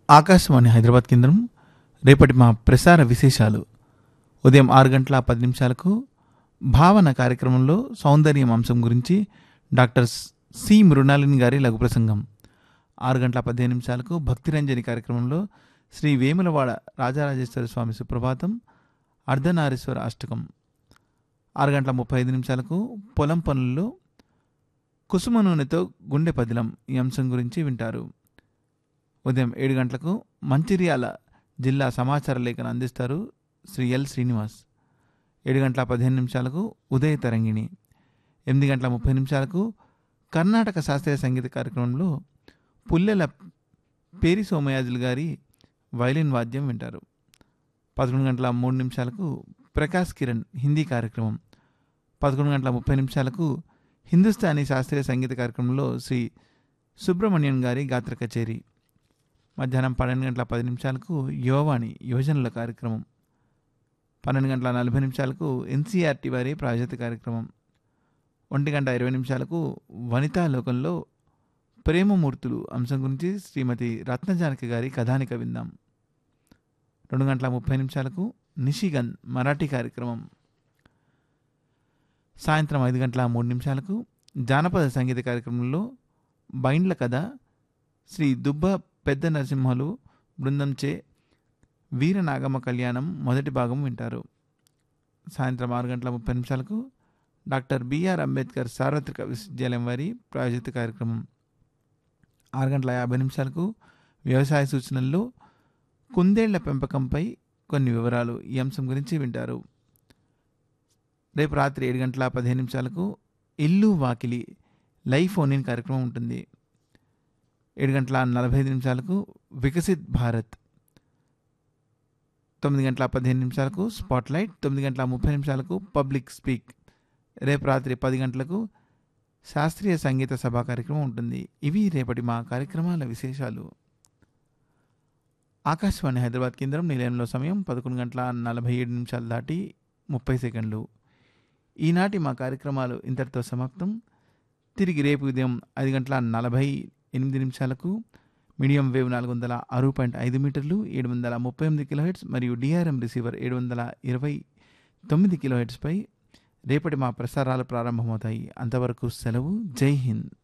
ఆకాశవాణి హైదరాబాద్ కేంద్రం రేపటి మా ప్రసార విశేషాలు ఉదయం ఆరు గంటల పది నిమిషాలకు భావన కార్యక్రమంలో సౌందర్యం అంశం గురించి డాక్టర్ సి మృణాలిని గారి లఘు ప్రసంగం ఆరు గంటల పదిహేను నిమిషాలకు భక్తిరంజని కార్యక్రమంలో శ్రీ వేములవాడ రాజరాజేశ్వర స్వామి సుప్రభాతం అర్ధనారీశ్వర అష్టకం ఆరు గంటల ముప్పై ఐదు నిమిషాలకు పొలం పనుల్లో కుసుమ నూనెతో గుండె పదిలం ఈ అంశం గురించి వింటారు ఉదయం ఏడు గంటలకు మంచిర్యాల జిల్లా సమాచార లేఖను అందిస్తారు శ్రీ ఎల్ శ్రీనివాస్ ఏడు గంటల పదిహేను నిమిషాలకు ఉదయ తరంగిణి ఎనిమిది గంటల ముప్పై నిమిషాలకు కర్ణాటక శాస్త్రీయ సంగీత కార్యక్రమంలో పుల్లెల పేరి సోమయాజులు గారి వైలిన్ వాద్యం వింటారు పదకొండు గంటల మూడు నిమిషాలకు ప్రకాష్ కిరణ్ హిందీ కార్యక్రమం పదకొండు గంటల ముప్పై నిమిషాలకు హిందుస్థానీ శాస్త్రీయ సంగీత కార్యక్రమంలో శ్రీ సుబ్రహ్మణ్యన్ గారి గాత్ర కచేరీ మధ్యాహ్నం పన్నెండు గంటల పది నిమిషాలకు యువవాణి యువజనుల కార్యక్రమం పన్నెండు గంటల నలభై నిమిషాలకు ఎన్సీఆర్టీ వారి ప్రాజెక్ట్ కార్యక్రమం ఒంటి గంట ఇరవై నిమిషాలకు వనితా లోకంలో ప్రేమమూర్తులు అంశం గురించి శ్రీమతి రత్నజానకి గారి కథానిక విందాం రెండు గంటల ముప్పై నిమిషాలకు నిషిగన్ మరాఠీ కార్యక్రమం సాయంత్రం ఐదు గంటల మూడు నిమిషాలకు జానపద సంగీత కార్యక్రమంలో బైండ్ల కథ శ్రీ దుబ్బ పెద్ద నరసింహలు బృందంచే వీరనాగమ్మ కళ్యాణం మొదటి భాగం వింటారు సాయంత్రం ఆరు గంటల ముప్పై నిమిషాలకు డాక్టర్ బిఆర్ అంబేద్కర్ సార్వత్రిక విశ్వవిద్యాలయం వారి ప్రాయోజిత కార్యక్రమం ఆరు గంటల యాభై నిమిషాలకు వ్యవసాయ సూచనల్లో కుందేళ్ల పెంపకంపై కొన్ని వివరాలు ఈ అంశం గురించి వింటారు రేపు రాత్రి ఏడు గంటల పదిహేను నిమిషాలకు ఇల్లు వాకిలి లైవ్ ఫోన్ ఇన్ కార్యక్రమం ఉంటుంది ఏడు గంటల నలభై ఐదు నిమిషాలకు వికసిత్ భారత్ తొమ్మిది గంటల పదిహేను నిమిషాలకు స్పాట్లైట్ తొమ్మిది గంటల ముప్పై నిమిషాలకు పబ్లిక్ స్పీక్ రేపు రాత్రి పది గంటలకు శాస్త్రీయ సంగీత సభా కార్యక్రమం ఉంటుంది ఇవి రేపటి మా కార్యక్రమాల విశేషాలు ఆకాశవాణి హైదరాబాద్ కేంద్రం నిలయంలో సమయం పదకొండు గంటల నలభై ఏడు నిమిషాలు దాటి ముప్పై సెకండ్లు ఈనాటి మా కార్యక్రమాలు ఇంతటితో సమాప్తం తిరిగి రేపు ఉదయం ఐదు గంటల నలభై ఎనిమిది నిమిషాలకు మీడియం వేవ్ నాలుగు వందల ఆరు పాయింట్ ఐదు మీటర్లు ఏడు వందల ముప్పై ఎనిమిది కిలోహెట్స్ మరియు డిఆర్ఎం రిసీవర్ ఏడు వందల ఇరవై తొమ్మిది కిలోహెట్స్పై రేపటి మా ప్రసారాలు ప్రారంభమవుతాయి అంతవరకు సెలవు జై హింద్